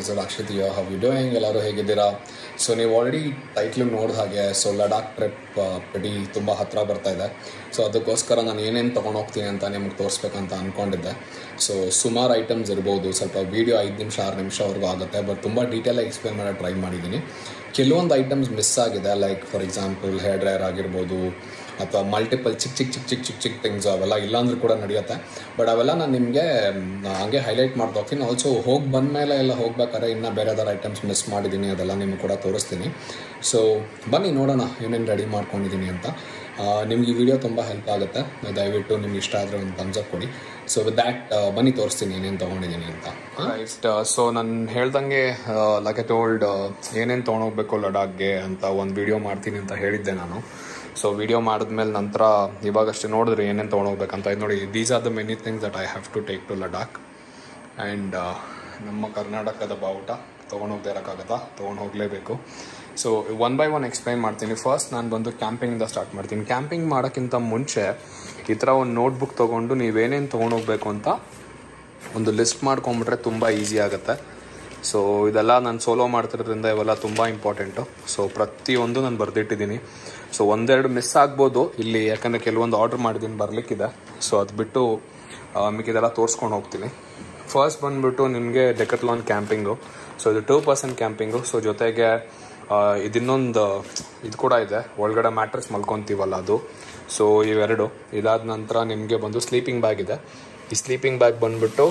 episode ಅಕ್ಷಿತಿಯೋ how you doing ಎಲ್ಲರೂ ಹೇಗಿದ್ದೀರಾ ಸೊ ನೀವು ಆಲ್ರೆಡಿ ಟೈಟ್ಲ್ ನೋಡಿದ ಹಾಗೆ ಸೊ ಲಡಾಖ್ ಟ್ರಿಪ್ ಪಡಿ ತುಂಬ ಹತ್ತಿರ ಬರ್ತಾ ಇದೆ ಸೊ ಅದಕ್ಕೋಸ್ಕರ ನಾನು ಏನೇನು ತೊಗೊಂಡು ಹೋಗ್ತೀನಿ ಅಂತ ನಿಮ್ಗೆ ತೋರಿಸ್ಬೇಕಂತ ಅಂದ್ಕೊಂಡಿದ್ದೆ ಸೊ ಸುಮಾರು ಐಟಮ್ಸ್ ಇರ್ಬೋದು ಸ್ವಲ್ಪ ವೀಡಿಯೋ ಐದು ನಿಮಿಷ ಆರು ನಿಮಿಷವರೆಗೂ ಆಗುತ್ತೆ ಬಟ್ ತುಂಬ ಡೀಟೇಲಾಗಿ ಎಕ್ಸ್ಪ್ಲೇನ್ ಮಾಡೋಕ್ಕೆ ಟ್ರೈ ಮಾಡಿದ್ದೀನಿ ಕೆಲವೊಂದು ಐಟಮ್ಸ್ ಮಿಸ್ ಆಗಿದೆ like for example hair dryer ಆಗಿರ್ಬೋದು ಅಥವಾ ಮಲ್ಟಿಪಲ್ ಚಿಕ್ಕ ಚಿಕ್ಕ ಚಿಕ್ಕ ಚಿಕ್ಕ ಚಿಕ್ಕ ಚಿಕ್ಕ ಥಿಂಗ್ಸ್ ಅವೆಲ್ಲ ಇಲ್ಲಾಂದ್ರೂ ಕೂಡ ನಡೆಯುತ್ತೆ ಬಟ್ ಅವೆಲ್ಲ ನಾನು ನಿಮಗೆ ಹಂಗೆ ಹೈಲೈಟ್ ಮಾಡ್ತಾ ಹೋಗ್ತೀನಿ ಆಲ್ಸೋ ಹೋಗಿ ಬಂದಮೇಲೆ ಎಲ್ಲ ಹೋಗ್ಬೇಕಾದ್ರೆ ಇನ್ನೂ ಬೇರೆ ಯಾವ್ದಾರು ಐಟಮ್ಸ್ ಮಿಸ್ ಮಾಡಿದ್ದೀನಿ ಅದೆಲ್ಲ ನಿಮ್ಗೆ ಕೂಡ ತೋರಿಸ್ತೀನಿ ಸೊ ಬನ್ನಿ ನೋಡೋಣ ಏನೇನು ರೆಡಿ ಮಾಡ್ಕೊಂಡಿದ್ದೀನಿ ಅಂತ ಆ, ನಿಮ್ಗೆ ಈ ವಿಡಿಯೋ ತುಂಬ ಹೆಲ್ಪ್ ಆಗುತ್ತೆ ದಯವಿಟ್ಟು ನಿಮ್ಗೆ ಇಷ್ಟ ಆದರೆ ಒಂದು thumbs up ಕೊಡಿ ಸೊ ವಿತ್ ದ್ಯಾಟ್ ಬನ್ನಿ ತೋರಿಸ್ತೀನಿ ಏನೇನು ತೊಗೊಂಡಿದ್ದೀನಿ ಅಂತ ರೈಟ್ ಸೊ ನಾನು ಹೇಳ್ದಂಗೆ ಲೈಕ್ ಎ ಟೋಲ್ಡ್ ಏನೇನು ತೊಗೊಂಡೋಗ್ಬೇಕು ಲಡಾಖ್ಗೆ ಅಂತ ಒಂದು ವಿಡಿಯೋ ಮಾಡ್ತೀನಿ ಅಂತ ಹೇಳಿದ್ದೆ ನಾನು ಸೊ ವಿಡಿಯೋ ಮಾಡಿದ್ಮೇಲೆ ನಂತರ ಇವಾಗಷ್ಟೇ ನೋಡಿದ್ರೆ ಏನೇನು ತೊಗೊಂಡೋಗ್ಬೇಕಂತ ಇದು ನೋಡಿ these are the many things that I have to take to Ladakh and ನಮ್ಮ ಕರ್ನಾಟಕದ ಬಾವುಟ ತೊಗೊಂಡೋಗದೆ ಇರೋಕ್ಕಾಗತ್ತಾ ತೊಗೊಂಡು ಹೋಗಲೇಬೇಕು so one by one explain ಮಾಡ್ತೀನಿ ಫಸ್ಟ್ ನಾನು ಬಂದು ಕ್ಯಾಂಪಿಂಗಿಂದ ಸ್ಟಾರ್ಟ್ ಮಾಡ್ತೀನಿ ಕ್ಯಾಂಪಿಂಗ್ ಮಾಡೋಕ್ಕಿಂತ ಮುಂಚೆ ಈ ಥರ ಒಂದು ನೋಟ್ಬುಕ್ ತೊಗೊಂಡು ನೀವೇನೇನು ತೊಗೊಂಡೋಗ್ಬೇಕು ಅಂತ ಒಂದು ಲಿಸ್ಟ್ ಮಾಡ್ಕೊಂಬಿಟ್ರೆ ತುಂಬ ಈಸಿ ಆಗುತ್ತೆ ಸೊ ಇದೆಲ್ಲ ನಾನು ಸೋಲೋ ಮಾಡ್ತಿರೋದ್ರಿಂದ ಇವೆಲ್ಲ ತುಂಬ ಇಂಪಾರ್ಟೆಂಟು ಸೊ ಪ್ರತಿಯೊಂದು ನಾನು ಬರೆದಿಟ್ಟಿದ್ದೀನಿ ಸೊ ಒಂದೆರಡು ಮಿಸ್ ಆಗ್ಬೋದು ಇಲ್ಲಿ ಯಾಕಂದರೆ ಕೆಲವೊಂದು ಆರ್ಡ್ರ್ ಮಾಡಿದ್ದೀನಿ ಬರಲಿಕ್ಕಿದೆ ಸೊ ಅದು ಬಿಟ್ಟು ಮಿಕ್ಕಿದೆಲ್ಲ ತೋರಿಸ್ಕೊಂಡು ಹೋಗ್ತೀನಿ ಫಸ್ಟ್ ಬಂದುಬಿಟ್ಟು ನಿಮಗೆ ಡೆಕತ್ಲಾನ್ ಕ್ಯಾಂಪಿಂಗು ಸೊ ಇದು ಟೂ ಪರ್ಸೆಂಟ್ ಕ್ಯಾಂಪಿಂಗು ಸೊ ಜೊತೆಗೆ ಆ, ಇದಿನ್ನೊಂದು ಇದು ಕೂಡ ಇದೆ ಒಳಗಡೆ ಮ್ಯಾಟ್ರೆಸ್ ಮಲ್ಕೊತೀವಲ್ಲ ಅದು ಸೊ ಇವೆರಡು ಇದಾದ ನಂತರ ನಿಮಗೆ ಬಂದು ಸ್ಲೀಪಿಂಗ್ ಬ್ಯಾಗ್ ಇದೆ ಈ ಸ್ಲೀಪಿಂಗ್ ಬ್ಯಾಗ್ ಬಂದುಬಿಟ್ಟು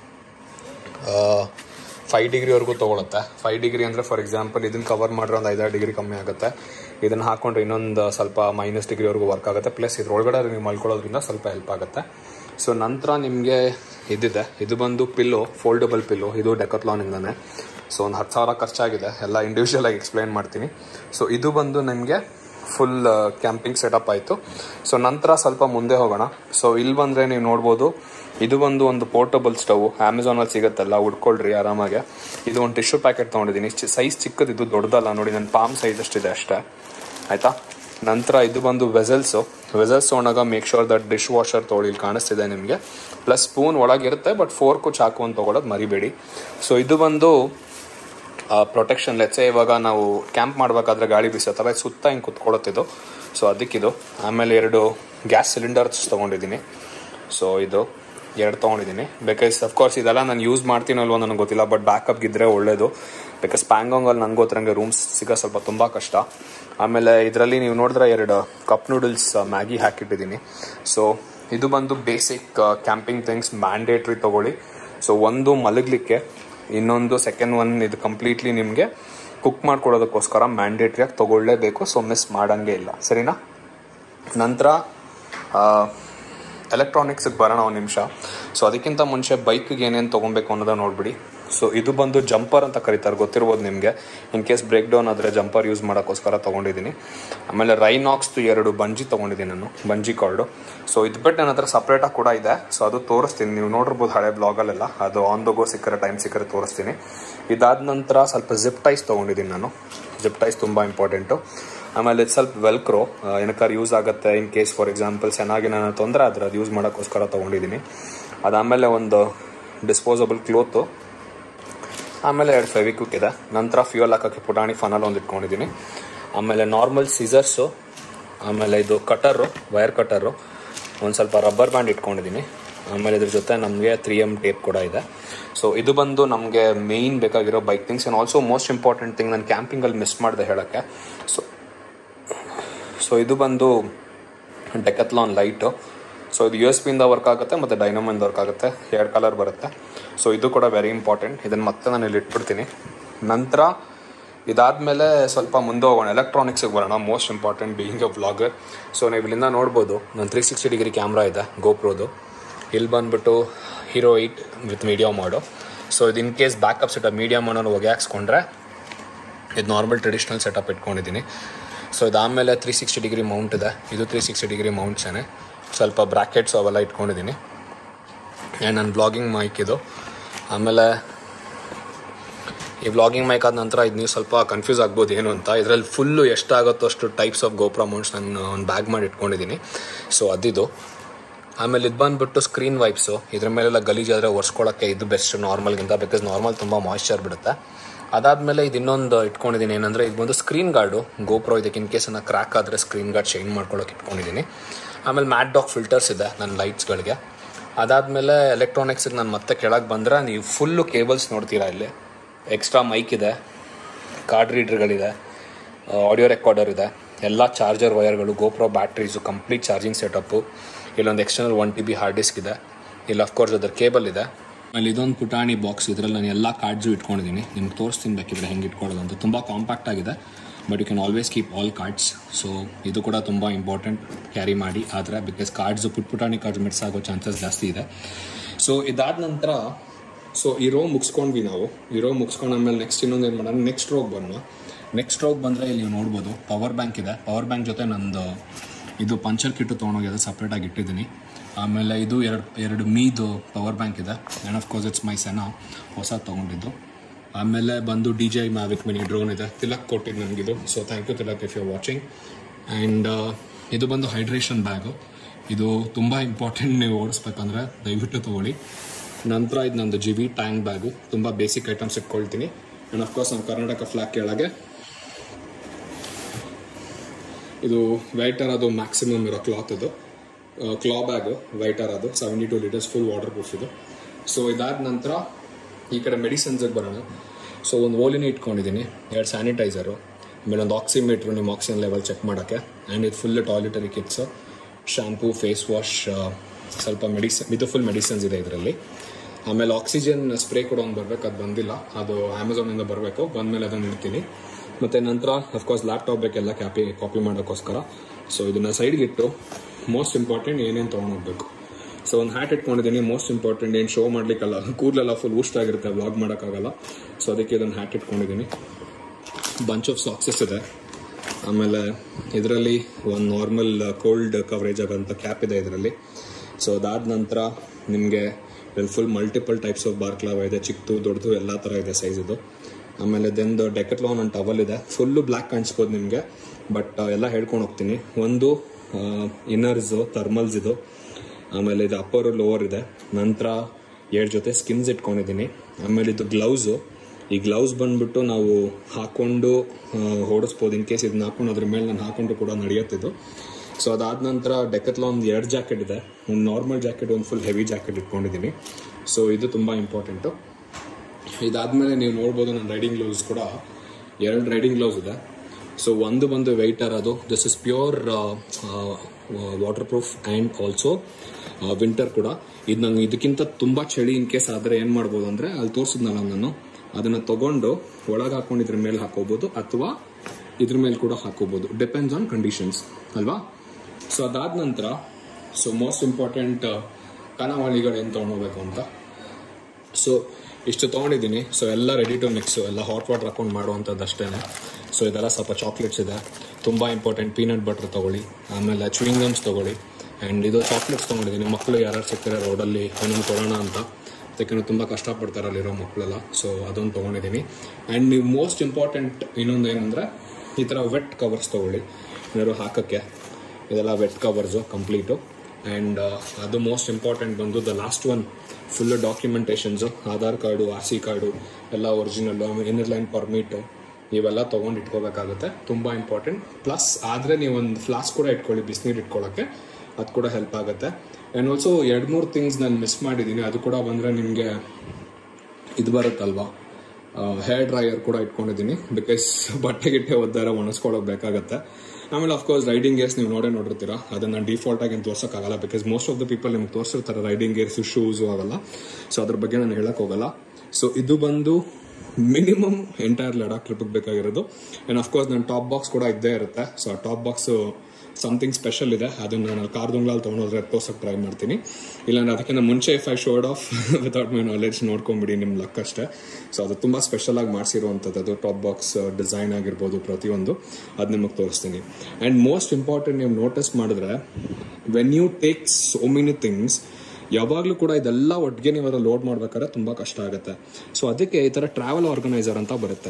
ಫೈವ್ ಡಿಗ್ರಿವರೆಗೂ ತೊಗೊಳುತ್ತೆ ಫೈವ್ ಡಿಗ್ರಿ ಅಂದರೆ ಫಾರ್ ಎಕ್ಸಾಂಪಲ್ ಇದನ್ನು ಕವರ್ ಮಾಡಿದ್ರೆ ಒಂದು ಐದಾರು ಡಿಗ್ರಿ ಕಮ್ಮಿ ಆಗುತ್ತೆ ಇದನ್ನು ಹಾಕೊಂಡ್ರೆ ಇನ್ನೊಂದು ಸ್ವಲ್ಪ ಮೈನಸ್ ಡಿಗ್ರಿವರೆಗೂ ವರ್ಕ್ ಆಗುತ್ತೆ ಪ್ಲಸ್ ಇದ್ರೊಳಗಡೆ ನೀವು ಮಲ್ಕೊಳ್ಳೋದ್ರಿಂದ ಸ್ವಲ್ಪ ಹೆಲ್ಪ್ ಆಗುತ್ತೆ ಸೊ ನಂತರ ನಿಮಗೆ ಇದಿದೆ ಇದು ಬಂದು ಪಿಲ್ಲು ಫೋಲ್ಡಬಲ್ ಪಿಲ್ಲು ಇದು ಡೆಕತ್ಲಾನಿಂದಾನೆ ಸೊ ಒಂದು ಹತ್ತು ಸಾವಿರ ಖರ್ಚಾಗಿದೆ ಎಲ್ಲ ಇಂಡಿವಿಜುವಲ್ ಆಗಿ ಎಕ್ಸ್ಪ್ಲೈನ್ ಮಾಡ್ತೀನಿ ಸೊ ಇದು ಬಂದು ನಿಮಗೆ ಫುಲ್ ಕ್ಯಾಂಪಿಂಗ್ ಸೆಟಪ್ ಆಯಿತು ಸೊ ನಂತರ ಸ್ವಲ್ಪ ಮುಂದೆ ಹೋಗೋಣ ಸೊ ಇಲ್ಲಿ ಬಂದರೆ ನೀವು ನೋಡ್ಬೋದು ಇದು ಬಂದು ಒಂದು ಪೋರ್ಟಬಲ್ ಸ್ಟವ್ ಅಮೆಝಾನಲ್ಲಿ ಸಿಗುತ್ತಲ್ಲ ಉಡ್ಕೊಳ್ರಿ ಆರಾಮಾಗೆ ಇದು ಒಂದು ಟಿಶ್ಯೂ ಪ್ಯಾಕೆಟ್ ತೊಗೊಂಡಿದ್ದೀನಿ ಸೈಜ್ ಚಿಕ್ಕದು ಇದು ದೊಡ್ಡದಲ್ಲ ನೋಡಿ ನನ್ನ ಪಾಮ್ ಸೈಜ್ ಅಷ್ಟಿದೆ ಅಷ್ಟೇ ಆಯಿತಾ ನಂತರ ಇದು ಬಂದು ವೆಸಲ್ಸು ವೆಸಲ್ಸ್ ತೊಗೊಂಡಾಗ make sure that dishwasher ತೊಗೊಳ್ಳಿ ಇಲ್ಲಿ ಕಾಣಿಸ್ತಿದೆ ನಿಮಗೆ ಪ್ಲಸ್ ಸ್ಪೂನ್ ಒಳಗಿರುತ್ತೆ ಬಟ್ ಫೋರ್ಕು ಚಾಕು ಅಂತ ತೊಗೊಳೋದು ಮರಿಬೇಡಿ ಸೊ ಇದು ಬಂದು ಪ್ರೊಟೆಕ್ಷನ್ ಲೆಚ್ಚೆ ಇವಾಗ ನಾವು ಕ್ಯಾಂಪ್ ಮಾಡಬೇಕಾದ್ರೆ ಗಾಳಿ ಬೀಸುತ್ತಲ್ಲ ಇದು ಸುತ್ತ ಹಿಂಗೆ ಕುತ್ಕೊಳ್ಳುತ್ತಿದ್ದು ಸೊ ಅದಕ್ಕಿದು ಆಮೇಲೆ ಎರಡು ಗ್ಯಾಸ್ ಸಿಲಿಂಡರ್ಸ್ ತೊಗೊಂಡಿದ್ದೀನಿ ಸೊ ಇದು ಎರಡು ತೊಗೊಂಡಿದ್ದೀನಿ ಬಿಕಾಸ್ ಅಫ್ಕೋರ್ಸ್ ಇದೆಲ್ಲ ನಾನು ಯೂಸ್ ಮಾಡ್ತೀನೋ ಅಲ್ವೋ ನನಗೆ ಗೊತ್ತಿಲ್ಲ ಬಟ್ ಬ್ಯಾಕಪ್ ಇದ್ದರೆ ಒಳ್ಳೇದು ಬಿಕಾಸ್ ಪ್ಯಾಂಗಾಂಗಲ್ಲಿ ನನಗೆ ಗೊತ್ತಿರಂಗೆ ರೂಮ್ಸ್ ಸಿಗೋ ಸ್ವಲ್ಪ ತುಂಬ ಕಷ್ಟ ಆಮೇಲೆ ಇದರಲ್ಲಿ ನೀವು ನೋಡಿದ್ರೆ ಎರಡು ಕಪ್ ನೂಡಲ್ಸ್ ಮ್ಯಾಗಿ ಹಾಕಿಟ್ಟಿದ್ದೀನಿ ಸೊ ಇದು ಬಂದು ಬೇಸಿಕ್ ಕ್ಯಾಂಪಿಂಗ್ ಥಿಂಗ್ಸ್ ಮ್ಯಾಂಡೇಟ್ರಿ ತೊಗೊಳ್ಳಿ ಸೊ ಒಂದು ಮಲಗಲಿಕ್ಕೆ ಇನ್ನೊಂದು ಸೆಕೆಂಡ್ ಒನ್ ಇದು ಕಂಪ್ಲೀಟ್ಲಿ ನಿಮಗೆ ಕುಕ್ ಮಾಡ್ಕೊಡೋದಕ್ಕೋಸ್ಕರ ಮ್ಯಾಂಡೇಟ್ರಿಯಾಗಿ ತೊಗೊಳ್ಳೇಬೇಕು ಸೊ ಮಿಸ್ ಮಾಡಂಗೆ ಇಲ್ಲ ಸರಿನಾ ನಂತರ ಎಲೆಕ್ಟ್ರಾನಿಕ್ಸಿಗೆ ಬರೋಣ ಒಂದು ನಿಮಿಷ ಸೊ ಅದಕ್ಕಿಂತ ಮುಂಚೆ ಬೈಕಿಗೆ ಏನೇನು ತೊಗೊಬೇಕು ಅನ್ನೋದನ್ನ ನೋಡ್ಬಿಡಿ ಸೊ ಇದು ಬಂದು ಜಂಪರ್ ಅಂತ ಕರೀತಾರೆ ಗೊತ್ತಿರ್ಬೋದು ನಿಮಗೆ ಇನ್ ಕೇಸ್ ಬ್ರೇಕ್ ಡೌನ್ ಆದರೆ ಜಂಪರ್ ಯೂಸ್ ಮಾಡೋಕ್ಕೋಸ್ಕರ ತೊಗೊಂಡಿದ್ದೀನಿ ಆಮೇಲೆ ರೈನಾಕ್ಸ್ದು ಎರಡು ಬಂಜಿ ತೊಗೊಂಡಿದ್ದೀನಿ ನಾನು ಬಂಜಿ ಕಾರ್ಡು ಸೊ ಇದು ಬಿಟ್ಟು ನನ್ನ ಹತ್ರ ಸಪ್ರೇಟಾಗಿ ಕೂಡ ಇದೆ ಸೊ ಅದು ತೋರಿಸ್ತೀನಿ ನೀವು ನೋಡಿರ್ಬೋದು ಹಳೆ ಬ್ಲಾಗಲ್ಲೆಲ್ಲ ಅದು ಆನ್ ದ ಗೋ ಸಿಕ್ಕರೆ ಟೈಮ್ ಸಿಕ್ಕರೆ ತೋರಿಸ್ತೀನಿ ಇದಾದ ನಂತರ ಸ್ವಲ್ಪ ಜಿಪ್ ಟೈಸ್ ತೊಗೊಂಡಿದ್ದೀನಿ ನಾನು ಜಿಪ್ ಟೈಸ್ ತುಂಬ ಇಂಪಾರ್ಟೆಂಟು ಆಮೇಲೆ ಇದು ಸ್ವಲ್ಪ ವೆಲ್ಕ್ರೋ ಏನಕ್ಕಾರು ಯೂಸ್ ಆಗುತ್ತೆ ಇನ್ ಕೇಸ್ ಫಾರ್ ಎಕ್ಸಾಂಪಲ್ ಚೆನ್ನಾಗಿ ನಾನು ತೊಂದರೆ ಆದರೆ ಅದು ಯೂಸ್ ಮಾಡೋಕ್ಕೋಸ್ಕರ ತೊಗೊಂಡಿದ್ದೀನಿ ಅದಾದಮೇಲೆ ಒಂದು ಡಿಸ್ಪೋಸಬಲ್ ಕ್ಲೋತು ಆಮೇಲೆ ಎರಡು ಫೆವಿಕ್ವಿಕ್ ಇದೆ ನಂತರ ಫ್ಯೂಯಲ್ ಹಾಕೋಕ್ಕೆ ಪುಟಾಣಿ ಫನಲ್ ಒಂದು ಇಟ್ಕೊಂಡಿದ್ದೀನಿ ಆಮೇಲೆ ನಾರ್ಮಲ್ ಸೀಸರ್ಸು ಆಮೇಲೆ ಇದು ಕಟರು ವೈರ್ ಕಟರು ಒಂದು ಸ್ವಲ್ಪ ರಬ್ಬರ್ ಬ್ಯಾಂಡ್ ಇಟ್ಕೊಂಡಿದ್ದೀನಿ ಆಮೇಲೆ ಇದ್ರ ಜೊತೆ ನಮಗೆ ತ್ರೀ ಎಮ್ ಟೇಪ್ ಕೂಡ ಇದೆ ಸೊ ಇದು ಬಂದು ನಮಗೆ ಮೇಯ್ನ್ ಬೇಕಾಗಿರೋ bike things and also most important thing ನಾನು ಕ್ಯಾಂಪಿಂಗಲ್ಲಿ ಮಿಸ್ ಮಾಡಿದೆ ಹೇಳೋಕ್ಕೆ ಸೊ ಸೊ ಇದು ಬಂದು ಡೆಕತ್ಲಾನ್ ಲೈಟು ಸೊ ಇದು ಯು ಎಸ್ ಪಿಯಿಂದ ವರ್ಕ್ ಆಗುತ್ತೆ ಮತ್ತು ಡೈನಮಿಂದ ವರ್ಕ್ ಆಗುತ್ತೆ ಎರಡು ಕಲರ್ ಬರುತ್ತೆ ಸೊ ಇದು ಕೂಡ ವೆರಿ ಇಂಪಾರ್ಟೆಂಟ್ ಇದನ್ನು ಮತ್ತೆ ನಾನು ಇಲ್ಲಿ ಇಟ್ಬಿಡ್ತೀನಿ ನಂತರ ಇದಾದಮೇಲೆ ಸ್ವಲ್ಪ ಮುಂದೆ ಹೋಗೋಣ ಎಲೆಕ್ಟ್ರಾನಿಕ್ಸಿಗೆ ಬರೋಣ most important being a vlogger so ನೀವು ಇಲ್ಲಿಂದ ನೋಡ್ಬೋದು ನನ್ನ ತ್ರೀ ಸಿಕ್ಸ್ಟಿ ಡಿಗ್ರಿ ಕ್ಯಾಮ್ರಾ ಇದೆ ಗೋಪ್ರೋದು ಇಲ್ಲಿ ಬಂದ್ಬಿಟ್ಟು ಹೀರೋ ಏಯ್ಟ್ ವಿತ್ ಮೀಡಿಯಾ ಮಾಡೋ ಸೊ ಇದು in case backup setup media ಮಾಡೋನು ಹೊಗೆ ಹಾಕ್ಸ್ಕೊಂಡ್ರೆ ಇದು ನಾರ್ಮಲ್ ಟ್ರೆಡಿಷ್ನಲ್ ಸೆಟಪ್ ಇಟ್ಕೊಂಡಿದ್ದೀನಿ ಸೊ ಇದಾದಮೇಲೆ ತ್ರೀ ಸಿಕ್ಸ್ಟಿ ಡಿಗ್ರಿ ಮೌಂಟ್ ಇದೆ ಇದು ತ್ರೀ ಸಿಕ್ಸ್ಟಿ ಡಿಗ್ರಿ ಮೌಂಟ್ಸೇನೆ ಸ್ವಲ್ಪ ಬ್ರ್ಯಾಕೆಟ್ಸ್ ಅವೆಲ್ಲ ಇಟ್ಕೊಂಡಿದ್ದೀನಿ ಆ್ಯಂಡ್ ನನ್ನ ಬ್ಲಾಗಿಂಗ್ ಮೈಕ್ ಇದು ಆಮೇಲೆ ಈ ವ್ಲಾಗಿಂಗ್ ಮೈಕ್ ಆದ ನಂತರ ಇದು ನೀವು ಸ್ವಲ್ಪ ಕನ್ಫ್ಯೂಸ್ ಆಗ್ಬೋದು ಏನು ಅಂತ ಇದರಲ್ಲಿ ಫುಲ್ಲು ಎಷ್ಟಾಗುತ್ತೋ ಅಷ್ಟು ಟೈಪ್ಸ್ ಆಫ್ ಗೋಪ್ರ ಮೌಂಟ್ಸ್ ನಾನು ಒಂದು ಬ್ಯಾಗ್ ಮಾಡಿ ಇಟ್ಕೊಂಡಿದ್ದೀನಿ ಸೊ ಅದಿದು ಆಮೇಲೆ ಇದು ಬಂದ್ಬಿಟ್ಟು ಸ್ಕ್ರೀನ್ ವೈಪ್ಸು ಇದ್ರ ಮೇಲೆಲ್ಲ ಗಲೀಜಾದರೆ ಒರೆಸ್ಕೊಳ್ಳೋಕ್ಕೆ ಇದು ಬೆಸ್ಟ್ ನಾರ್ಮಲ್ಗಿಂತ ಬಿಕಾಸ್ ನಾರ್ಮಲ್ ತುಂಬ ಮಾಯ್ಶ್ಚರ್ ಬಿಡುತ್ತೆ ಅದಾದಮೇಲೆ ಇದು ಇನ್ನೊಂದು ಇಟ್ಕೊಂಡಿದ್ದೀನಿ ಏನಂದರೆ ಇದು ಬಂದು ಸ್ಕ್ರೀನ್ ಗಾರ್ಡು ಗೋಪ್ರೋ ಇದಕ್ಕೆ ಇನ್ ಕೇಸ್ ನಾನು ಕ್ರ್ಯಾಕ್ ಆದರೆ ಸ್ಕ್ರೀನ್ ಗಾರ್ಡ್ ಚೇಂಜ್ ಮಾಡ್ಕೊಳ್ಳೋಕೆ ಇಟ್ಕೊಂಡಿದ್ದೀನಿ ಆಮೇಲೆ ಮ್ಯಾಟ್ ಡಾಕ್ ಫಿಲ್ಟರ್ಸ್ ಇದೆ ನನ್ನ ಲೈಟ್ಸ್ಗಳಿಗೆ ಅದಾದಮೇಲೆ ಎಲೆಕ್ಟ್ರಾನಿಕ್ಸಿಗೆ ನಾನು ಮತ್ತೆ ಕೆಳಗೆ ಬಂದರೆ ನೀವು ಫುಲ್ಲು ಕೇಬಲ್ಸ್ ನೋಡ್ತೀರಾ ಇಲ್ಲಿ ಎಕ್ಸ್ಟ್ರಾ ಮೈಕ್ ಇದೆ ಕಾರ್ಡ್ ರೀಡರ್ಗಳಿದೆ ಆಡಿಯೋ ರೆಕಾರ್ಡರ್ ಇದೆ ಎಲ್ಲ ಚಾರ್ಜರ್ ವಯರ್ಗಳು GoPro batteries complete charging setup ಇಲ್ಲೊಂದು external one T B hard disk ಇದೆ ಇಲ್ಲಿ ಅಫ್ಕೋರ್ಸ್ ಅದರ ಕೇಬಲ್ ಇದೆ ಆಮೇಲೆ ಇದೊಂದು ಪುಟಾಣಿ ಬಾಕ್ಸ್ ಇದರಲ್ಲಿ ನಾನು ಎಲ್ಲ ಕಾರ್ಡ್ಸು ಇಟ್ಕೊಂಡಿದ್ದೀನಿ ನಿಮ್ಗೆ ತೋರಿಸ್ತೀನಿ ಬೇಕಿದ್ರೆ ಹೆಂಗೆ ಇಟ್ಕೊಳ್ಳೋದು ಅಂತ ತುಂಬ ಕಾಂಪ್ಯಾಕ್ಟ್ ಆಗಿದೆ but you can always keep all cards so ಇದು ಕೂಡ ತುಂಬ ಇಂಪಾರ್ಟೆಂಟ್ ಕ್ಯಾರಿ ಮಾಡಿ ಆದರೆ ಬಿಕಾಸ್ ಕಾರ್ಡ್ಸು ಪುಟ್ ಪುಟಾಣಿ ಕಾರ್ಡ್ಸ್ ಮಿಕ್ಸ್ ಆಗೋ ಚಾನ್ಸಸ್ ಜಾಸ್ತಿ ಇದೆ ಸೊ ಇದಾದ ನಂತರ ಸೊ ಈ ರೋ ಮುಗಿಸ್ಕೊಂಡ್ವಿ ನಾವು ಈ ರೋ ಮುಗಿಸ್ಕೊಂಡಾದ್ಮೇಲೆ ನೆಕ್ಸ್ಟ್ ಇನ್ನೊಂದು ಏನು ಮಾಡೋಣ ನೆಕ್ಸ್ಟ್ ರೋಗ್ ಬರೋಣ ನೆಕ್ಸ್ಟ್ ರೋಗ್ ಬಂದರೆ ಇಲ್ಲಿ ನೀವು ನೋಡ್ಬೋದು ಪವರ್ ಬ್ಯಾಂಕ್ ಇದೆ ಪವರ್ ಬ್ಯಾಂಕ್ ಜೊತೆ ನಂದು ಇದು ಪಂಚರ್ ಕಿಟ್ಟು ತೊಗೊಂಡೋಗಿ ಅದು ಸಪ್ರೇಟಾಗಿ ಇಟ್ಟಿದ್ದೀನಿ ಆಮೇಲೆ ಇದು ಎರಡು ಎರಡು ಮೀದು ಪವರ್ ಬ್ಯಾಂಕ್ ಇದೆ and of course it's my ಸೆನ ಹೊಸ ತೊಗೊಂಡಿದ್ದು ಆಮೇಲೆ ಬಂದು D J Mavic mini drone ಇದೆ ತಿಲಕ್ ಕೊಟ್ಟಿದ್ದು ನನಗಿದು so thank you Tilak if you watching and ಇದು ಬಂದು ಹೈಡ್ರೇಷನ್ ಬ್ಯಾಗು ಇದು ತುಂಬ ಇಂಪಾರ್ಟೆಂಟ್ ನೀವು ಓಡಿಸ್ಬೇಕಂದ್ರೆ ದಯವಿಟ್ಟು ತೊಗೊಳ್ಳಿ ನಂತರ ಇದು ನಂದು ಜಿ ಬಿ ಟ್ಯಾಂಕ್ ಬ್ಯಾಗು ತುಂಬ ಬೇಸಿಕ್ ಐಟಮ್ಸ್ ಇಟ್ಕೊಳ್ತೀನಿ ಆ್ಯಂಡ್ ಅಫ್ಕೋರ್ಸ್ ನಮ್ಮ ಕರ್ನಾಟಕ ಫ್ಲಾಗ್ ಕೆಳಗೆ ಇದು ವೈಟರ್ ಅದು ಮ್ಯಾಕ್ಸಿಮಮ್ ಇರೋ ಕ್ಲಾತ್ ಇದು ಕ್ಲಾ ಬ್ಯಾಗು ವೈಟರ್ ಅದು seventy two litres full waterproof ಇದು ಸೊ ಇದಾದ ನಂತರ ಈ ಕಡೆ ಮೆಡಿಸಿನ್ಸಿಗೆ ಬರೋಣ ಸೊ ಒಂದು ಓಲಿನ ಇಟ್ಕೊಂಡಿದ್ದೀನಿ ಎರಡು ಸ್ಯಾನಿಟೈಸರು ಆಮೇಲೆ ಒಂದು ಆಕ್ಸಿಮೀಟ್ರು ನಿಮ್ಮ ಆಕ್ಸಿಜನ್ ಲೆವೆಲ್ ಚೆಕ್ ಮಾಡೋಕ್ಕೆ ಆ್ಯಂಡ್ ಇದು full toiletry kits shampoo face wash ಸ್ವಲ್ಪ ಮೆಡಿಸಿನ್ ಇದು ಫುಲ್ ಮೆಡಿಸಿನ್ಸ್ ಇದೆ ಇದರಲ್ಲಿ ಆಮೇಲೆ ಆಕ್ಸಿಜನ್ ಸ್ಪ್ರೇ ಕೂಡ ಒಂದು ಬರಬೇಕು ಅದು ಬಂದಿಲ್ಲ ಅದು ಅಮೆಝಾನಿಂದ ಬರಬೇಕು ಬಂದಮೇಲೆ ಅದನ್ನು ಇಡ್ತೀನಿ ಮತ್ತು ನಂತರ ಅಫ್ಕೋರ್ಸ್ ಲ್ಯಾಪ್ಟಾಪ್ ಬೇಕೆಲ್ಲ ಕ್ಯಾಪಿ ಕಾಪಿ ಮಾಡೋಕ್ಕೋಸ್ಕರ ಸೊ ಇದನ್ನು ಸೈಡ್ಗೆ ಇಟ್ಟು ಮೋಸ್ಟ್ ಇಂಪಾರ್ಟೆಂಟ್ ಏನೇನು ತೊಗೊಂಡೋಗ್ಬೇಕು ಸೊ ಒಂದು ಹ್ಯಾಟ್ ಇಟ್ಕೊಂಡಿದ್ದೀನಿ ಮೋಸ್ಟ್ ಇಂಪಾರ್ಟೆಂಟ್ ಏನು ಶೋ ಮಾಡ್ಲಿಕ್ಕಲ್ಲ ಕೂದಲೆಲ್ಲ ಫುಲ್ ಆಗಿರುತ್ತೆ ವ್ಲಾಗ್ ಮಾಡೋಕ್ಕಾಗಲ್ಲ ಸೊ ಅದಕ್ಕೆ ಇದನ್ನು ಹ್ಯಾಟ್ ಇಟ್ಕೊಂಡಿದ್ದೀನಿ ಬಂಚ್ ಆಫ್ ಸಾಕ್ಸಸ್ ಇದೆ ಆಮೇಲೆ ಇದರಲ್ಲಿ ಒಂದು ನಾರ್ಮಲ್ ಕೋಲ್ಡ್ ಕವರೇಜ್ ಆಗೋಂಥ ಕ್ಯಾಪ್ ಇದೆ ಇದರಲ್ಲಿ ಸೊ ಅದಾದ ನಂತರ ನಿಮಗೆ full multiple types of balaclava ಇದೆ ಚಿಕ್ಕದು ದೊಡ್ಡದು ಎಲ್ಲ ಥರ ಇದೆ ಸೈಜ್ ಇದು ಆಮೇಲೆ ದೆಂದು ಡೆಕೆಟ್ಲಾನ್ ಒಂದು ಟವಲ್ ಇದೆ ಫುಲ್ಲು ಬ್ಲ್ಯಾಕ್ ಕಾಣಿಸ್ಬೋದು ನಿಮಗೆ ಬಟ್ ಎಲ್ಲ ಹೇಳ್ಕೊಂಡು ಹೋಗ್ತೀನಿ ಒಂದು ಇನ್ನರ್ಸು ಥರ್ಮಲ್ಸ್ ಇದು ಆಮೇಲೆ ಇದು ಅಪ್ಪರು ಲೋವರ್ ಇದೆ ನಂತರ ಎರಡು ಜೊತೆ ಸ್ಕಿನ್ಸ್ ಇಟ್ಕೊಂಡಿದ್ದೀನಿ ಆಮೇಲೆ ಇದು ಗ್ಲೌಸು ಈ ಗ್ಲೌಸ್ ಬಂದ್ಬಿಟ್ಟು ನಾವು ಹಾಕೊಂಡು ಓಡಿಸ್ಬೋದು ಇನ್ ಕೇಸ್ ಇದನ್ನ ಹಾಕೊಂಡು ಅದ್ರ ಮೇಲೆ ನಾನು ಹಾಕೊಂಡು ಕೂಡ ನಡೆಯುತ್ತಿದ್ದು ಸೊ ಅದಾದ ನಂತರ ಡೆಕತ್ಲ ಒಂದು ಎರಡು ಜಾಕೆಟ್ ಇದೆ ಒಂದು ನಾರ್ಮಲ್ ಜಾಕೆಟ್ ಒಂದು ಫುಲ್ ಹೆವಿ ಜಾಕೆಟ್ ಇಟ್ಕೊಂಡಿದ್ದೀನಿ ಸೊ ಇದು ತುಂಬ ಇಂಪಾರ್ಟೆಂಟು ಇದಾದಮೇಲೆ ನೀವು ನೋಡ್ಬೋದು ನನ್ನ ರೈಡಿಂಗ್ ಗ್ಲೌಸ್ ಕೂಡ ಎರಡು ರೈಡಿಂಗ್ ಗ್ಲೌಸ್ ಇದೆ ಸೊ ಒಂದು ಬಂದು ವೆಯ್ಟರ್ ಅದು this is pure waterproof and also winter ಕೂಡ ಇದು ನಂಗೆ ಇದಕ್ಕಿಂತ ತುಂಬ ಚಳಿ ಇನ್ ಕೇಸ್ ಆದರೆ ಏನು ಮಾಡ್ಬೋದು ಅಂದರೆ ಅಲ್ಲಿ ತೋರಿಸಿದ್ನಲ್ಲ ನಾನು ಅದನ್ನು ತಗೊಂಡು ಒಳಗೆ ಹಾಕೊಂಡು ಇದ್ರ ಮೇಲೆ ಹಾಕೋಬೋದು ಅಥವಾ ಇದ್ರ ಮೇಲೆ ಕೂಡ ಹಾಕೋಬೋದು ಡಿಪೆಂಡ್ಸ್ ಆನ್ ಕಂಡೀಷನ್ಸ್ ಅಲ್ವಾ ಸೊ ಅದಾದ ನಂತರ ಸೊ ಮೋಸ್ಟ್ ಇಂಪಾರ್ಟೆಂಟ್ ಕನಾವಳಿಗಳು ಏನು ತೊಗೊಂಡೋಗ್ಬೇಕು ಅಂತ ಸೊ ಇಷ್ಟು ತೊಗೊಂಡಿದ್ದೀನಿ ಸೊ ಎಲ್ಲ ರೆಡಿ ಟು ಮಿಕ್ಸು ಎಲ್ಲ ಹಾಟ್ ವಾಟರ್ ಹಾಕೊಂಡು ಮಾಡುವಂಥದ್ದು ಅಷ್ಟೇ ಸೊ ಇದೆಲ್ಲ ಸ್ವಲ್ಪ ಚಾಕ್ಲೇಟ್ಸ್ ಇದೆ ತುಂಬ ಇಂಪಾರ್ಟೆಂಟ್ ಪೀನಟ್ ಬಟರ್ ತೊಗೊಳ್ಳಿ ಆಮೇಲೆ ಚೂಯಿಂಗ್ ಗಮ್ಸ್ ತೊಗೊಳ್ಳಿ ಆ್ಯಂಡ್ ಇದು ಚಾಕ್ಲೇಟ್ಸ್ ತೊಗೊಂಡಿದ್ದೀನಿ ಮಕ್ಕಳು ಯಾರು ಸಿಗ್ತಾರೆ ರೋಡಲ್ಲಿ ಒಂದೊಂದು ಕೊಡೋಣ ಅಂತ ಯಾಕಂದರೆ ತುಂಬ ಕಷ್ಟಪಡ್ತಾರೆ ಅಲ್ಲಿರೋ ಮಕ್ಕಳೆಲ್ಲ ಸೊ ಅದೊಂದು ತೊಗೊಂಡಿದ್ದೀನಿ ಆ್ಯಂಡ್ ನೀವು ಮೋಸ್ಟ್ ಇಂಪಾರ್ಟೆಂಟ್ ಇನ್ನೊಂದು ಏನಂದರೆ ಈ ಥರ ವೆಟ್ ಕವರ್ಸ್ ತೊಗೊಳ್ಳಿ ಏನಾದ್ರು ಹಾಕೋಕ್ಕೆ ಇದೆಲ್ಲ ವೆಟ್ ಕವರ್ಸು ಕಂಪ್ಲೀಟು ಆ್ಯಂಡ್ ಅದು ಮೋಸ್ಟ್ ಇಂಪಾರ್ಟೆಂಟ್ ಬಂದು the last one full documentations Aadhaar card R C card ಎಲ್ಲ ಒರಿಜಿನಲ್ಲು ಆಮೇಲೆ ಇನ್ನರ್ ಲೈನ್ ಪರ್ಮಿಟು ಇವೆಲ್ಲ ತೊಗೊಂಡು ಇಟ್ಕೋಬೇಕಾಗುತ್ತೆ ತುಂಬ ಇಂಪಾರ್ಟೆಂಟ್ ಪ್ಲಸ್ ಆದರೆ ನೀವು ಒಂದು ಫ್ಲಾಸ್ಕ್ ಕೂಡ ಇಟ್ಕೊಳ್ಳಿ ಬಿಸಿನೀರು ಇಟ್ಕೊಳ್ಳೋಕ್ಕೆ ಅದು ಕೂಡ ಹೆಲ್ಪ್ ಆಗುತ್ತೆ ಆ್ಯಂಡ್ ಆಲ್ಸೋ ಎರಡು ಮೂರು ಥಿಂಗ್ಸ್ ನಾನು ಮಿಸ್ ಮಾಡಿದ್ದೀನಿ ಅದು ಕೂಡ ಬಂದರೆ ನಿಮಗೆ ಇದು ಬರುತ್ತಲ್ವಾ ಹೇರ್ ಡ್ರೈಯರ್ ಕೂಡ ಇಟ್ಕೊಂಡಿದ್ದೀನಿ ಬಿಕಾಸ್ ಬಟ್ಟೆ ಗಿಟ್ಟೆ ಒದ್ದಾರ ಒಣಸ್ಕೊಳ್ಳೋಕೆ ಬೇಕಾಗತ್ತೆ ಆಮೇಲೆ ಅಫ್ಕೋರ್ಸ್ ರೈಡಿಂಗ್ ಗೇರ್ಸ್ ನೀವು ನೋಡೇ ನೋಡಿರ್ತೀರಾ ಅದನ್ನು ಡಿಫಾಲ್ಟ್ ಆಗಿ ಏನು ತೋರ್ಸೋಕ್ಕಾಗಲ್ಲ because most of the people ನಿಮ್ಗೆ ತೋರಿಸಿರ್ತಾರೆ ರೈಡಿಂಗ್ ಗೇರ್ಸು ಶೂಸು ಅವೆಲ್ಲ ಸೊ ಅದ್ರ ಬಗ್ಗೆ ನಾನು ಹೇಳಕ್ ಹೋಗಲ್ಲ ಸೊ ಇದು ಬಂದು ಮಿನಿಮಮ್ ಎಂಟೈರ್ ಲಡಾಖ್ ಟ್ರಿಪ್ಗೆ ಬೇಕಾಗಿರೋದು ಆ್ಯಂಡ್ ಅಫ್ಕೋರ್ಸ್ ನನ್ನ ಟಾಪ್ ಬಾಕ್ಸ್ ಕೂಡ ಇದ್ದೇ ಇರುತ್ತೆ ಸೊ ಆ ಟಾಪ್ ಬಾಕ್ಸು ಸಮಥಿಂಗ್ ಸ್ಪೆಷಲ್ ಇದೆ ಅದನ್ನು ನಾನು ಕಾರ್ದುಂಗ್ಲಲ್ಲಿ ತೊಗೊಂಡೋದ್ರೆ ತೋರ್ಸಕ್ಕೆ ಟ್ರೈ ಮಾಡ್ತೀನಿ ಇಲ್ಲಾಂದ್ರೆ ಅದಕ್ಕಿಂತ ಮುಂಚೆ if I showed off without my knowledge ನೋಡ್ಕೊಂಬಿಡಿ ನಿಮ್ಮ ಲಕ್ ಅಷ್ಟೇ ಸೊ ಅದು ತುಂಬ ಸ್ಪೆಷಲ್ ಆಗಿ ಮಾಡಿಸಿರುವಂಥದ್ದು ಅದು ಟಾಪ್ ಬಾಕ್ಸ್ ಡಿಸೈನ್ ಆಗಿರ್ಬೋದು ಪ್ರತಿಯೊಂದು ಅದು ನಿಮಗೆ ತೋರಿಸ್ತೀನಿ ಆ್ಯಂಡ್ ಮೋಸ್ಟ್ ಇಂಪಾರ್ಟೆಂಟ್ ನೀವು ನೋಟಿಸ್ ಮಾಡಿದ್ರೆ when you take so many things ಯಾವಾಗಲೂ ಕೂಡ ಇದೆಲ್ಲ ಒಟ್ಟಿಗೆ ನೀವು ಅದನ್ನು ಲೋಡ್ ಮಾಡ್ಬೇಕಾದ್ರೆ ತುಂಬ ಕಷ್ಟ ಆಗುತ್ತೆ ಸೊ ಅದಕ್ಕೆ ಈ ಥರ ಟ್ರಾವೆಲ್ ಆರ್ಗನೈಸರ್ ಅಂತ ಬರುತ್ತೆ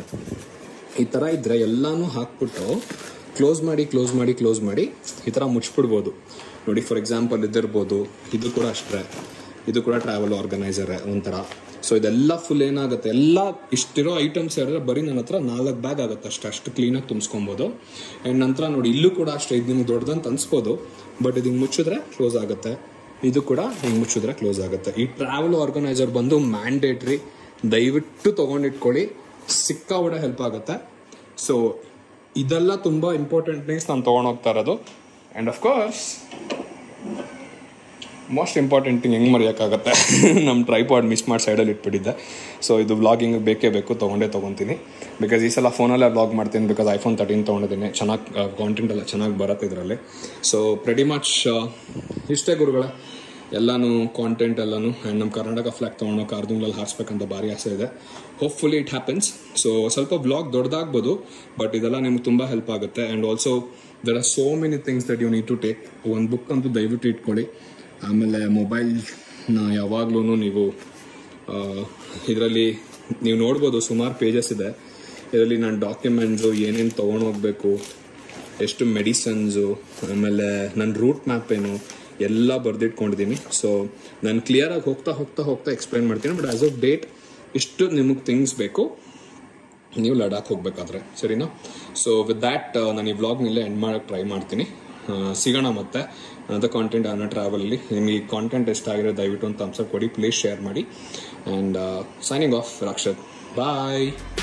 ಈ ಥರ ಇದ್ರೆ ಎಲ್ಲಾನು ಹಾಕ್ಬಿಟ್ಟು ಕ್ಲೋಸ್ ಮಾಡಿ ಕ್ಲೋಸ್ ಮಾಡಿ ಕ್ಲೋಸ್ ಮಾಡಿ ಈ ಥರ ಮುಚ್ಬಿಡ್ಬೋದು ನೋಡಿ ಫಾರ್ ಎಕ್ಸಾಂಪಲ್ ಇದಿರ್ಬೋದು ಇದು ಕೂಡ ಅಷ್ಟೇ ಇದು ಕೂಡ ಟ್ರಾವೆಲ್ ಆರ್ಗನೈಸರ್ ಒಂಥರ ಸೊ ಇದೆಲ್ಲ ಫುಲ್ ಏನಾಗುತ್ತೆ ಎಲ್ಲ ಇಷ್ಟಿರೋ ಐಟಮ್ಸ್ ಹೇಳಿದ್ರೆ ಬರೀ ನನ್ನ ಹತ್ರ ನಾಲ್ಕು ಬ್ಯಾಗ್ ಆಗುತ್ತೆ ಅಷ್ಟೇ ಅಷ್ಟು ಕ್ಲೀನಾಗಿ ತುಂಬಿಸ್ಕೊಬೋದು ಆ್ಯಂಡ್ ನಂತರ ನೋಡಿ ಇಲ್ಲೂ ಕೂಡ ಅಷ್ಟೇ ಇದು ನಿಮ್ಗೆ ದೊಡ್ಡದಂತ ಅನ್ಸ್ಬೋದು ಬಟ್ ಇದು ಹಿಂಗೆ ಮುಚ್ಚಿದ್ರೆ ಕ್ಲೋಸ್ ಆಗುತ್ತೆ ಇದು ಕೂಡ ಹಿಂಗೆ ಮುಚ್ಚಿದ್ರೆ ಕ್ಲೋಸ್ ಆಗುತ್ತೆ ಈ ಟ್ರಾವೆಲ್ ಆರ್ಗನೈಸರ್ ಬಂದು ಮ್ಯಾಂಡೇಟ್ರಿ ದಯವಿಟ್ಟು ತೊಗೊಂಡಿಟ್ಕೊಳ್ಳಿ ಸಿಕ್ಕಾಬಿಡ ಹೆಲ್ಪ್ ಆಗುತ್ತೆ ಸೊ ಇದೆಲ್ಲ ತುಂಬ ಇಂಪಾರ್ಟೆಂಟ್ ಥಿಂಗ್ಸ್ ನಾನು ತೊಗೊಂಡೋಗ್ತಾ ಇರೋದು and of course most important thing ಹೆಂಗೆ ಮರೆಯೋಕ್ಕಾಗತ್ತೆ ನಮ್ಮ ಟ್ರೈಪಾಡ್ ಮಿಸ್ ಮಾಡಿ ಸೈಡಲ್ಲಿ ಇಟ್ಬಿಟ್ಟಿದ್ದೆ ಸೊ ಇದು ವ್ಲಾಗಿಂಗ್ ಬೇಕೇ ಬೇಕು ತೊಗೊಂಡೇ ತೊಗೊತೀನಿ ಬಿಕಾಸ್ ಈ ಸಲ ಫೋನಲ್ಲೇ ವ್ಲಾಗ್ ಮಾಡ್ತೀನಿ ಬಿಕಾಸ್ ಐಫೋನ್ ತರ್ಟೀನ್ ತೊಗೊಂಡಿದ್ದೀನಿ ಚೆನ್ನಾಗಿ ಕಾಂಟೆಂಟ್ ಎಲ್ಲ ಚೆನ್ನಾಗಿ ಬರುತ್ತೆ ಇದರಲ್ಲಿ ಸೊ ಪ್ರೆಡಿ ಮಚ್ ಇಷ್ಟೇ ಗುರುಗಳೇ ಎಲ್ಲಾನು ಕಾಂಟೆಂಟ್ ಎಲ್ಲಾನು ಆ್ಯಂಡ್ ನಮ್ಮ ಕರ್ನಾಟಕ ಫ್ಲಾಗ್ ತೊಗೊಂಡು ಕಾರ್ದುಂಗ್ಲಲ್ಲಿ ಹಾರಿಸ್ಬೇಕಂತ ಭಾರಿ ಆಸೆ ಇದೆ ಹೋಪ್ಫುಲಿ ಇಟ್ ಹ್ಯಾಪನ್ಸ್ ಸೊ ಸ್ವಲ್ಪ ಬ್ಲಾಗ್ ದೊಡ್ಡದಾಗ್ಬೋದು ಬಟ್ ಇದೆಲ್ಲ ನಿಮ್ಗೆ ತುಂಬ ಹೆಲ್ಪ್ ಆಗುತ್ತೆ and also there are so many things that you need to take ಒಂದು ಬುಕ್ ಅಂತೂ ದಯವಿಟ್ಟು ಇಟ್ಕೊಳ್ಳಿ ಆಮೇಲೆ ಮೊಬೈಲ್ನ ಯಾವಾಗ್ಲೂ ನೀವು ಇದರಲ್ಲಿ ನೀವು ನೋಡ್ಬೋದು ಸುಮಾರು ಪೇಜಸ್ ಇದೆ ಇದರಲ್ಲಿ ನಾನು ಡಾಕ್ಯುಮೆಂಟ್ಸು ಏನೇನು ತೊಗೊಂಡೋಗ್ಬೇಕು ಎಷ್ಟು ಮೆಡಿಸನ್ಸು ಆಮೇಲೆ ನನ್ನ ರೂಟ್ ಮ್ಯಾಪ್ ಏನು ಎಲ್ಲ ಬರೆದಿಟ್ಕೊಂಡಿದ್ದೀನಿ ಸೊ ನಾನು ಕ್ಲಿಯರಾಗಿ ಹೋಗ್ತಾ ಹೋಗ್ತಾ ಹೋಗ್ತಾ ಎಕ್ಸ್ಪ್ಲೈನ್ ಮಾಡ್ತೀನಿ ಬಟ್ ಆಸ್ ಆಫ್ ಡೇಟ್ ಇಷ್ಟು ನಿಮಗೆ ಥಿಂಗ್ಸ್ ಬೇಕು ನೀವು ಲಡಾಖ್ ಹೋಗ್ಬೇಕಾದ್ರೆ ಸರಿನಾ ಸೊ ವಿತ್ ದ್ಯಾಟ್ ನಾನು ಈ ವ್ಲಾಗ್ನಲ್ಲೇ ಎಂಡ್ ಮಾಡೋಕ್ಕೆ ಟ್ರೈ ಮಾಡ್ತೀನಿ ಆ, ಸಿಗೋಣ ಮತ್ತೆ ಅನದ ಕಾಂಟೆಂಟ್ ಅನ್ನೋ ಟ್ರಾವೆಲಲ್ಲಿ ನಿಮಗೆ ಈ ಕಾಂಟೆಂಟ್ ಇಷ್ಟ ಆಗಿರೋ ದಯವಿಟ್ಟು ಒಂದು ಥಮ್ಸಪ್ ಕೊಡಿ ಪ್ಲೀಸ್ ಶೇರ್ ಮಾಡಿ and signing off Rakshath bye